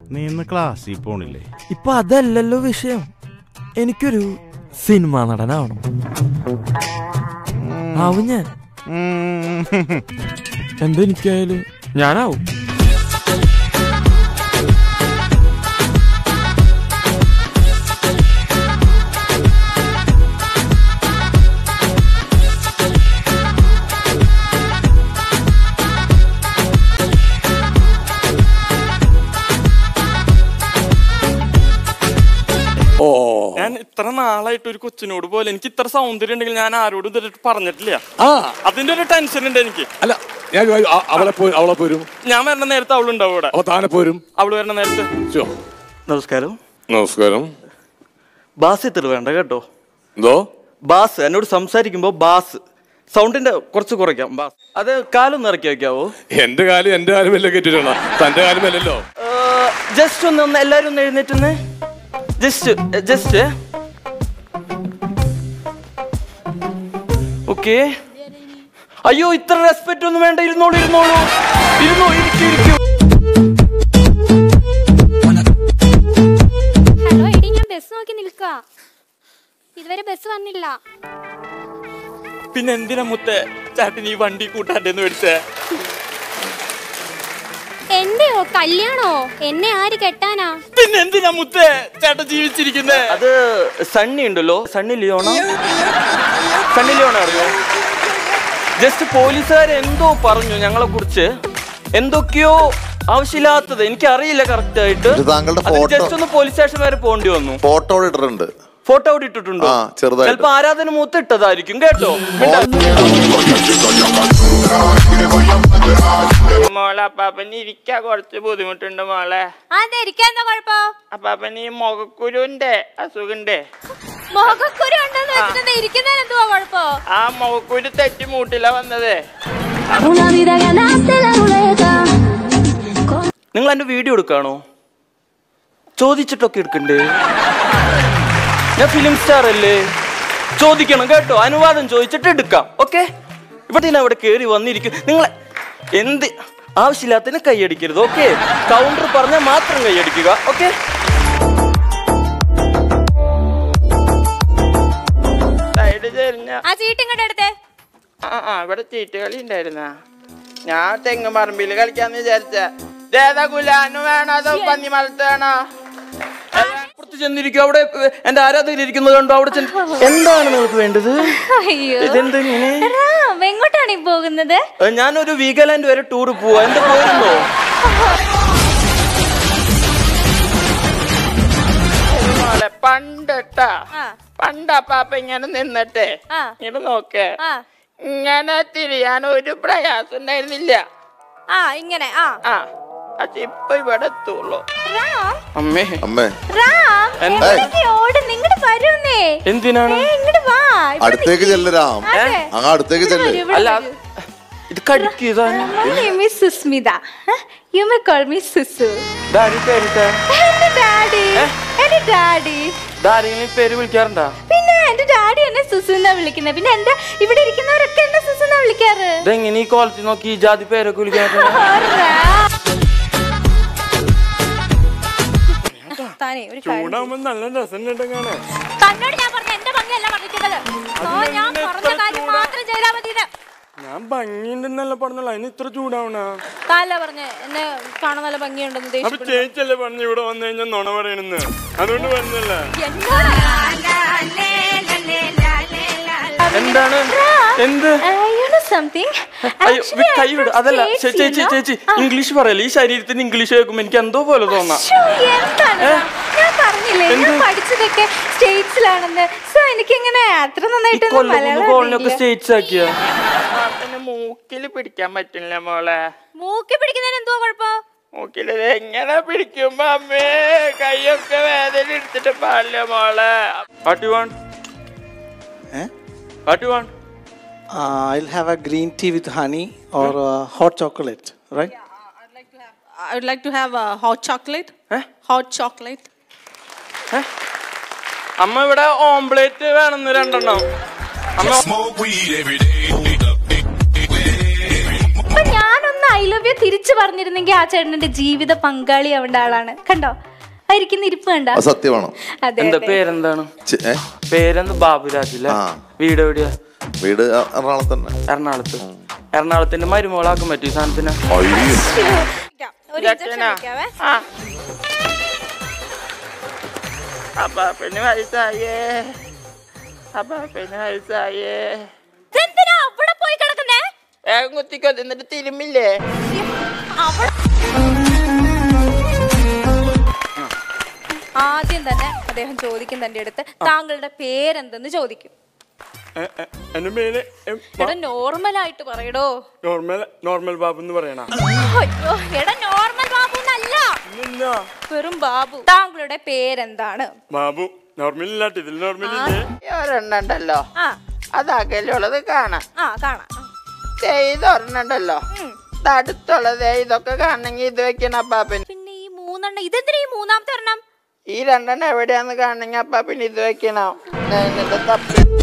നീ ഇന്ന് ക്ലാസ്സിൽ പോണില്ലേ ഇപ്പൊ അതല്ലല്ലോ വിഷയം എനിക്കൊരു സിനിമാ നടനാവണം ആവും ഞാൻ എന്തെനിക്കായാലും ഞാനാവും ഓ ഞാൻ ഇത്ര നാളായിട്ട് ഒരു കൊച്ചിനോട് പോലെ എനിക്ക് ഇത്ര സൗന്ദര്യം ഉണ്ടെങ്കിൽ ഞാൻ ആരോടും ഇതുവരെ പറഞ്ഞിട്ടില്ല ആ അതിന്റെ ഒരു ടെൻഷൻ ഉണ്ട് എനിക്ക് അല്ല ഞാൻ ചോദിച്ചു, ആ, അവളെ പോയി അവളെ പോരും ഞാൻ വരണ നേരത്തെ അവളുണ്ടാവും ഇവിടെ അവ താനെ പോരും അവള് വരണ നേരത്തെ ചോ. നമസ്കാരം നമസ്കാരം ബാസ് ഇത്ര വേണ്ട കേട്ടോ എന്തോ ബാസ് എന്നോട് സംസാരിക്കുമ്പോ ബാസ് സൗണ്ടിന്റെ കുറച്ച് കുറയ്ക്കാം ബാസ് അത് കാലൊന്ന് ഇറക്കി വെക്കാവോ എന്റെ കാലം എന്റെ കാലം വല്ല കെട്ടിട്ടാണ് തന്റെ കാലം അല്ലല്ലോ ജസ്റ്റ് ഒന്ന് ഒന്ന് എല്ലാരും ഒന്ന് എഴുന്നേറ്റുന്ന് ജസ്റ്റ് ജസ്റ്റ് ഓക്കെ അയ്യോ ഇത്ര റെസ്പെക്റ്റ് ഒന്നും വേണ്ട ഇരുന്നോളൂ ഇരുന്നോളൂ ഇരുന്നോ ഇരിക്കൂ ഇരിക്കൂ ഹലോ എടി ഞാൻ ബസ് നോക്കി നിൽക്കുക ഇതുവരെ ബസ് വന്നില്ല പിന്നെ എന്തിനാ മുത്തേ ചാട്ടി നീ വണ്ടി കൂട്ടാൻ്റെ മേടിച്ചേ എന്റെയോ കല്യാണോ എന്നെ ആര് കെട്ടാനാ പിന്നെ എന്തിനാ മുത്തേ ചേട്ടൻ ജീവിച്ചിരിക്കുന്നേ അത് സണ്ണി ഉണ്ടല്ലോ സണ്ണി ലിയോണ സണ്ണി ലിയോണ അറിയോ ജസ്റ്റ് പോലീസുകാർ എന്തോ പറഞ്ഞു ഞങ്ങളെ കുറിച്ച് എന്തൊക്കെയോ ആവശ്യമില്ലാത്തത് എനിക്ക് അറിയില്ല കറക്റ്റ് ആയിട്ട് ഇത് താങ്കളുടെ photo- ജസ്റ്റ് ഒന്ന് പോലീസ് സ്റ്റേഷൻ വരെ പോകേണ്ടി വന്നു ഫോട്ടോ ഇട്ടിട്ടുണ്ട് ഫോട്ടോ അവിടെ ഇട്ടിട്ടുണ്ടോ ആ, ചെറുതായിട്ട്. ചിലപ്പോ ആരാധന മൂത്ത് ഇട്ടതായിരിക്കും കേട്ടോ മോളെ അപ്പാപ്പന് ഇരിക്കാൻ കുറച്ച് ബുദ്ധിമുട്ടുണ്ട് മോളെ അതെരിക്കാന്നോ കുഴപ്പോ അപ്പാപ്പന് ഈ മുഖക്കുരുന്റെ അസുഖണ്ടേ മുഖക്കുരു ഉണ്ടെന്ന് വെച്ചിട്ട് ഇരിക്കുന്നതിന് എന്തുവാ കുഴപ്പോ ആ മുഖക്കുരു തെറ്റി മൂട്ടില വന്നതേ നിങ്ങൾ എന്റെ വീഡിയോ എടുക്കാണോ ചോദിച്ചിട്ടൊക്കെ എടുക്കണ്ടേ ഞാൻ ഫിലിം സ്റ്റാർ അല്ലേ ചോദിക്കണം കേട്ടോ അനുവാദം ചോദിച്ചിട്ട് എടുക്കാം ഓക്കെ ഇവിടെ ഞാൻ അവിടെ കയറി വന്നിരിക്കും നിങ്ങൾ എന്ത് ആവശ്യമില്ലാത്തതിന് കൈയടിക്കരുത് ഓക്കെ കൗണ്ടർ പറഞ്ഞാൽ മാത്രം കൈയടിക്കുക ഓക്കെ സൈഡ് ചെരിഞ്ഞ ആ ചീട്ട് ഇങ്ങോട്ട് എടുത്തേ ആ ആ ഇവിടെ ചീട്ട് കളി ഉണ്ടായിരുന്ന ഞാൻ തെങ്ങ് പറമ്പിൽ കളിക്കാന്ന് വിചാരിച്ച ഏതാ ഗുലാനു വേണോ അതോ പന്നിമലത്ത് വേണോ പുറത്ത് ചെന്നിരിക്കും അവിടെ ഏ, എന്റെ ആരാധകരിക്കുന്നത് കണ്ടോ അവിടെ ചെന്ന് എന്താണ് നിങ്ങൾക്ക് വേണ്ടത് അയ്യോ ഇതെന്താ ഇങ്ങനെ റാം എങ്ങോട്ടാണ് ഈ പോകുന്നത് ഏ, ഞാനൊരു വീഗലാൻഡ് വരെ ടൂർ പോവാ എന്റെ പോയിരുന്നോ മോളെ പണ്ടട്ടാ ആ. പണ്ട് അപ്പാപ്പ ഇങ്ങനെ നിന്നിട്ടെ ആ. ഇങ്ങനെ നോക്കേ ആ ഇങ്ങനെ തിരിയാൻ ഒരു പ്രയാസം ഉണ്ടായിരുന്നില്ല ആ ഇങ്ങനെ ആ ആ പക്ഷെ ഇപ്പൊ ഇവിടെ എത്തുള്ളൂ റാം അമ്മേ അമ്മേ റാം എന്താ? എവിടേക്ക് ഓടും നിങ്ങട് വരുന്നേ എന്തിനാണ് ഏ ഇങ്ങട് വാ ഇവിടെ അടുത്തേക്ക് നിക്ക്. ചെല്ല് രാം അതെ. അങ്ങ് അടുത്തേക്ക് ഇവിടെ ചെല്ല് വരൂ, ഇവിടെ അല്ല വരൂ. ഇത് കടിക്കുന്നതാണ് My name is Susmita. Huh? You may call me Susu. Daddy പേരിട്ടാ എന്റെ ഡാഡി എന്റെ ഡാഡി ഡാഡിങ്ങനെ പേര് വിളിക്കാറുണ്ടാ പിന്നെ എന്റെ ഡാഡി എന്നെ സുസു എന്നാ വിളിക്കുന്നത് പിന്നെ എന്റെ ഇവിടെ ഇരിക്കുന്നവരൊക്കെ എന്നെ സുസു എന്നാ വിളിക്കാറ് ഇതെങ്ങനെ ഈ കോളത്തിൽ നോക്കി ഈ ജാതി പേരൊക്കെ വിളിക്കാൻ താനേ ഒരു കാര്യം ചെയ്യ്. ചൂടാകുമ്പോ നല്ല രസം കാണാൻ തന്നോട് ഞാൻ പറഞ്ഞ എന്റെ ഭംഗിയല്ല പറഞ്ഞിരിക്കുന്നത് ഓ ഞാൻ പറഞ്ഞ കാര്യം മാത്രം ചെയ്താൽ മതി ഇത്. ഞാൻ ഭംഗിയുണ്ടെന്നല്ല പറഞ്ഞല്ലോ അതിന് ഇത്ര ചൂടാവണ താല്ല പറഞ്ഞ എന്നെ കാണാൻ നല്ല ഭംഗിയുണ്ടെന്ന് അപ്പൊ ദേഷ്യപ്പെട്ടു ചേച്ചല്ലേ പറഞ്ഞു ഇവിടെ വന്നു കഴിഞ്ഞാൽ നുണ പറയണെന്ന് അതുകൊണ്ട് പറഞ്ഞല്ല എന്താണ് എന്ത് സംതിങ് അയ്യോ വി- കൈ വിട് അതല്ല ചേ- ചേച്ചി ചേച്ചി ഇംഗ്ലീഷ് പറയല്ലേ ഈ ശരീരത്തിന് ഇംഗ്ലീഷ് കേൾക്കുമ്പോ എനിക്ക് എന്തോ പോലെ തോന്നാം എന്താണ് ഞാൻ പറഞ്ഞില്ലേ ഞാൻ പഠിച്ചതൊക്കെ സ്റ്റേറ്റ്സിലാണെന്ന് സോ എനിക്കിങ്ങനെ അത്ര ഈ നന്നായിട്ടൊന്നും കൊല്ലം മലയാളം കോളിനൊക്കെ അറിയില്ല. സ്റ്റേറ്റ്സ് ആക്കിയ പിന്നെ മൂക്കില് പിടിക്കാൻ പറ്റില്ല മോളെ മൂക്കി പിടിക്കുന്നതിന് എന്തോ കുഴപ്പം മൂക്കില് ഇത് എങ്ങനെ പിടിക്കുമ്പോ അമ്മേ കൈയൊക്കെ വേദന എടുത്തിട്ട് പാടില്ല മോളെ what you want what you want Uh, I'll have a green tea with honey or uh, hot chocolate, right? I would like to have a hot chocolate. Hot chocolate. അമ്മ ഇവിടെ ഓംപ്ലേറ്റ് വേണമെന്ന് രണ്ടെണ്ണം അമ്മ അപ്പൊ ഞാനൊന്ന് ഐ ലവ് യു തിരിച്ചു പറഞ്ഞിരുന്നെങ്കിൽ ആ ചേട്ടന്റെ ജീവിത പങ്കാളി ആവേണ്ട ആളാണ് കണ്ടോ ആയിരിക്കുന്ന ഇരിപ്പ് കണ്ട അത് സത്യമാണോ അതെ എന്താ അതെ. പേരെന്താണ് ചെ- ഏ? പേരെന്ത് ബാബുരാജില്ല ആ. വീട് എവിടെയാ വീട് എ- എറണാകുളത്ത് തന്നെ എറണാകുളത്ത് എറണാകുളത്തിന്റെ മരുമോളാക്കാൻ പറ്റും ഈ സാധനത്തിന് അയ്യോ ഒരു ഇഞ്ചക്ഷൻ വെക്കാവേ ആ അപ്പാപ്പന് വയസ്സായേ അപ്പാപ്പന് വയസ്സായേ ഇതെന്തിനാ അവിടെ പോയി കിടക്കുന്നേ വേഗം കുത്തിക്കോ എന്നിട്ട് തിരുമ്മില്ലേ അവിടെ ആദ്യം തന്നെ അദ്ദേഹം ചോദിക്കും തന്റെ അടുത്ത് താങ്കളുടെ പേരെന്തെന്ന് ചോദിക്കും എന്റെ പേര് എടാ നോർമൽ ആയിട്ട് പറയടോ നോർമൽ നോർമൽ ബാബു എന്ന് പറയണ അയ്യോ എടാ നോർമൽ ബാബു എന്നല്ല വെറും ബാബു താങ്കളുടെ പേരെന്താണ് ബാബു നോർമൽ ഇല്ലാട്ട് ഇതിൽ നോർമൽ ആ, ഒരെണ്ണുണ്ടല്ലോ ആ അത് അകലുള്ളത് കാണാം ആ കാണാം ആ. ദേ ഇത് ഒരെണ്ണുണ്ടല്ലോ ഇത് അടുത്തുള്ളത് ഇതൊക്കെ കാണണമെങ്കിൽ ഇത് വെക്കണം അപ്പാപ്പന് പിന്നെ ഈ മൂന്നെണ്ണം ഇതെന്തിനാ ഈ മൂന്നാമത്തെ ഒരെണ്ണം ഈ രണ്ടെണ്ണം എവിടെയാന്ന് കാണണമെങ്കിൽ അപ്പാപ്പന് ഇത് വെക്കണം ദേ എന്നിട്ട് തപ്പി